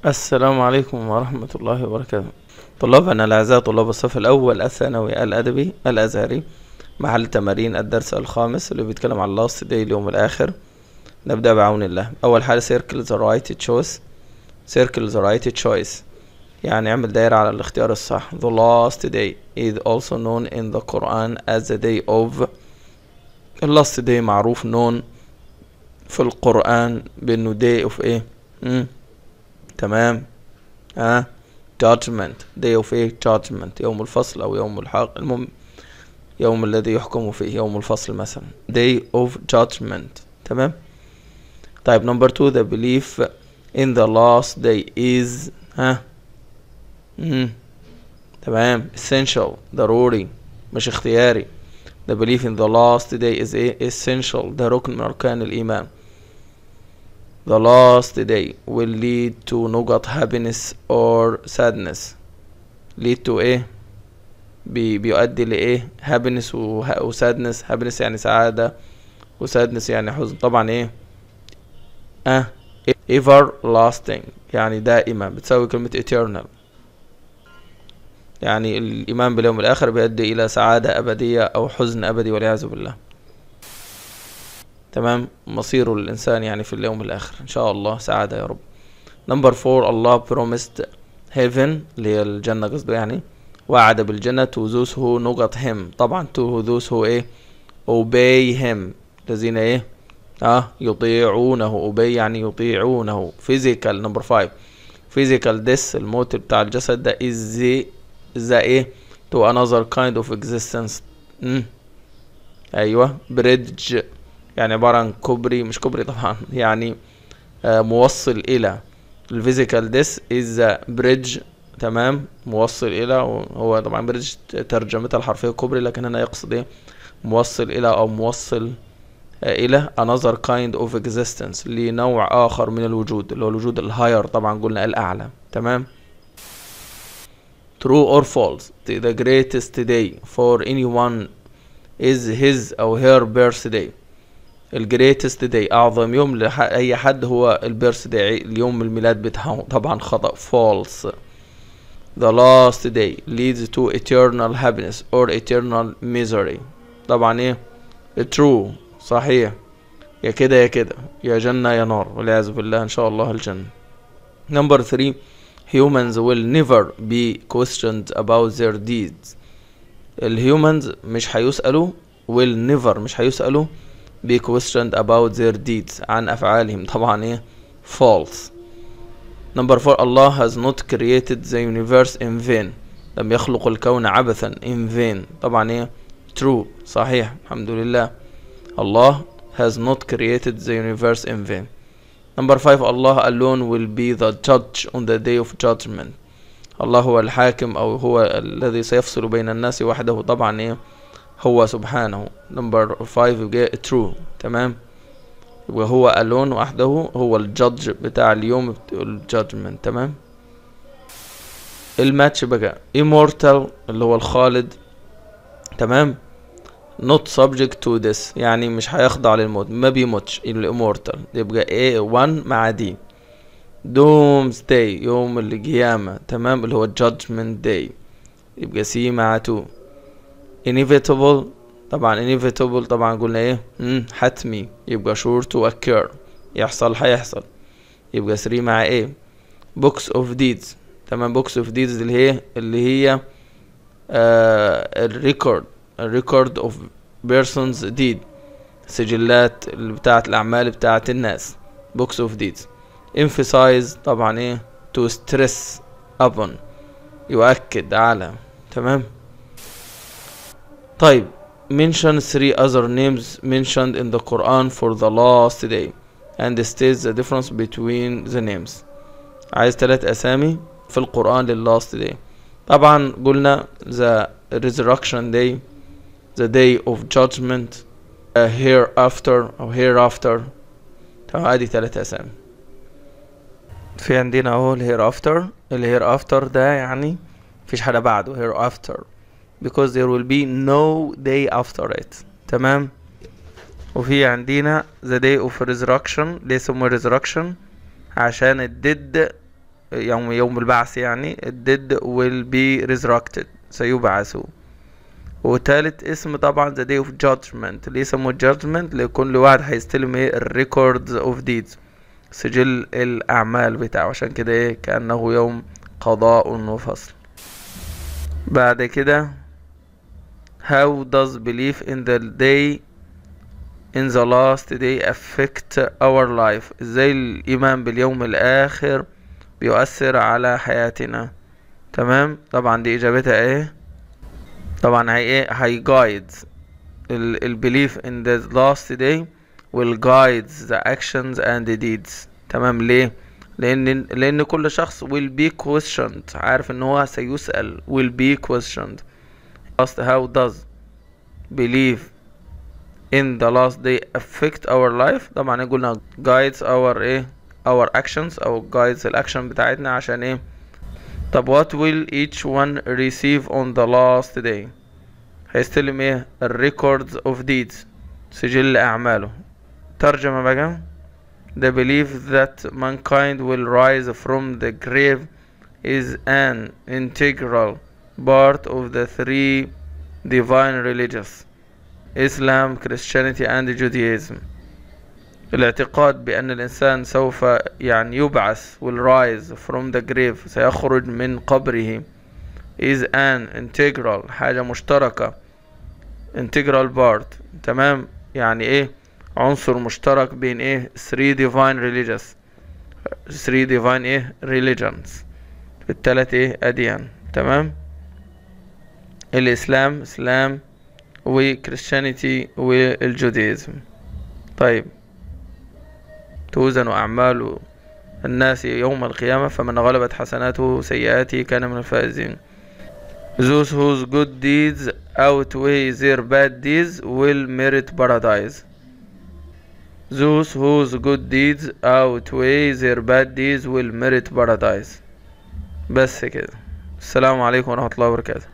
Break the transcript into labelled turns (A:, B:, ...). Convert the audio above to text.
A: السلام عليكم ورحمة الله وبركاته طلابنا الأعزاء طلاب الصف الأول الثانوي الأدبي الأزهري محل تمارين الدرس الخامس اللي بيتكلم عن لاست داي اليوم الآخر نبدأ بعون الله أول حاجة circle the right choice circle the right choice يعني اعمل دايرة على الاختيار الصح the last day is also known in the Quran as the day of ال last day معروف known في القرآن بأنه day of ايه مم. تمام ها judgment day of ايه judgment يوم الفصل او يوم الحق المهم يوم الذي يحكم فيه يوم الفصل مثلا day of judgment تمام طيب number two the belief in the last day is ها مم. تمام essential ضروري مش اختياري the belief in the last day is ايه essential ده ركن من اركان الايمان the last day will lead to نقط happiness or sadness lead to ايه بي بيؤدي لايه happiness و و sadness happiness يعني سعادة و sadness يعني حزن طبعا ايه اه everlasting يعني دائما بتساوي كلمة eternal يعني الإيمان باليوم الآخر بيؤدي إلى سعادة أبدية أو حزن أبدي والعياذ بالله تمام مصير الإنسان يعني في اليوم الآخر إن شاء الله سعادة يا رب نمبر فور الله promised heaven اللي هي الجنة قصده يعني وعد بالجنة to those who نقط him طبعا to those who ايه obey him الذين ايه اه يطيعونه obey يعني يطيعونه physical نمبر فايف physical death الموت بتاع الجسد ده is the the ايه to another kind of existence مم. ايوه bridge يعني عبارة عن كوبري مش كوبري طبعا يعني آه موصل الى الفيزيكال ديس از بريدج تمام موصل الى هو طبعا بريدج ترجمتها الحرفية كوبري لكن هنا يقصد ايه موصل الى او موصل آه الى another kind of existence لنوع اخر من الوجود اللي هو الوجود الهاير طبعا قلنا الاعلى تمام true or false the greatest day for anyone is his or her birthday الجريتست داي اعظم يوم لاي حد هو البيرث داي اليوم الميلاد بتاعه طبعا خطأ false the last day leads to eternal happiness or eternal misery طبعا ايه true صحيح يا كده يا كده يا جنة يا نار والعياذ بالله ان شاء الله الجنة number three humans will never be questioned about their deeds الهيومنز مش هيسألوا will never مش هيسألوا be questioned about their deeds عن أفعالهم طبعا إيه false number four Allah has not created the universe in vain لم يخلق الكون عبثا in vain طبعا إيه true صحيح الحمد لله Allah has not created the universe in vain number five Allah alone will be the judge on the day of judgment الله هو الحاكم أو هو الذي سيفصل بين الناس وحده طبعا إيه هو سبحانه نمبر 5 يبقى true تمام يبقى هو alone وحده هو الجادج بتاع اليوم الجادجمنت تمام الماتش بقى immortal اللي هو الخالد تمام not subject to this يعني مش هيخضع للموت ما بيموتش الامورتال يبقى A 1 مع دي doomsday يوم القيامة تمام اللي هو judgment day يبقى C مع 2 inevitable طبعا inevitable طبعا قلنا ايه مم. حتمي يبقى sure to occur يحصل هيحصل يبقى 3 مع ايه books of deeds تمام books of deeds اللي هي اللي هي آه الريكورد الريكورد of persons deed سجلات اللي بتاعت الأعمال بتاعت الناس books of deeds emphasize طبعا ايه to stress upon يؤكد على تمام طيب mention three other names mentioned in the Quran for the last day and state the difference between the names عايز ثلاث أسامي في القرآن لل last day طبعا قلنا the resurrection day the day of judgment uh, hereafter أو hereafter تمام ادي ثلاث أسامي في عندنا اهو ال hereafter ال hereafter ده يعني مفيش حاجة بعده hereafter because there will be no day after it تمام وفي عندنا the day of resurrection ليه سموه resurrection عشان الديد يوم يوم البعث يعني الديد will be resurrected سيبعثوا وتالت اسم طبعا the day of judgment ليه سموه judgment لكل واحد هيستلم ايه الريكوردز اوف deeds سجل الأعمال بتاعه عشان كده ايه كأنه يوم قضاء وفصل بعد كده how does belief in the day in the last day affect our life ازاي الإيمان باليوم الآخر بيؤثر على حياتنا تمام طبعا دي إجابتها ايه طبعا هي ايه هي guides ال ال belief in the last day will guide the actions and the deeds تمام ليه لان لان كل شخص will be questioned عارف ان هو سيسأل will be questioned asked how does belief in the last day affect our life طبعا قلنا guides our ايه our actions او guides الاكشن بتاعتنا عشان ايه طب what will each one receive on the last day هيستلم ايه الريكوردز of deeds سجل اعماله ترجمة بقى the belief that mankind will rise from the grave is an integral part of the three divine religions Islam, Christianity and Judaism الاعتقاد بأن الإنسان سوف يعني يبعث will rise from the grave سيخرج من قبره is an integral حاجة مشتركة integral part تمام يعني ايه عنصر مشترك بين ايه three divine religions three divine ايه religions التلات ايه أديان تمام الإسلام إسلام وكريستيانيتي والجوديزم طيب توزن أعمال الناس يوم القيامة فمن غلبت حسناته سيئاته كان من الفائزين Those whose good deeds outweigh their bad deeds will merit paradise. Those whose good deeds outweigh their bad deeds will merit paradise. بس كده السلام عليكم ورحمة الله وبركاته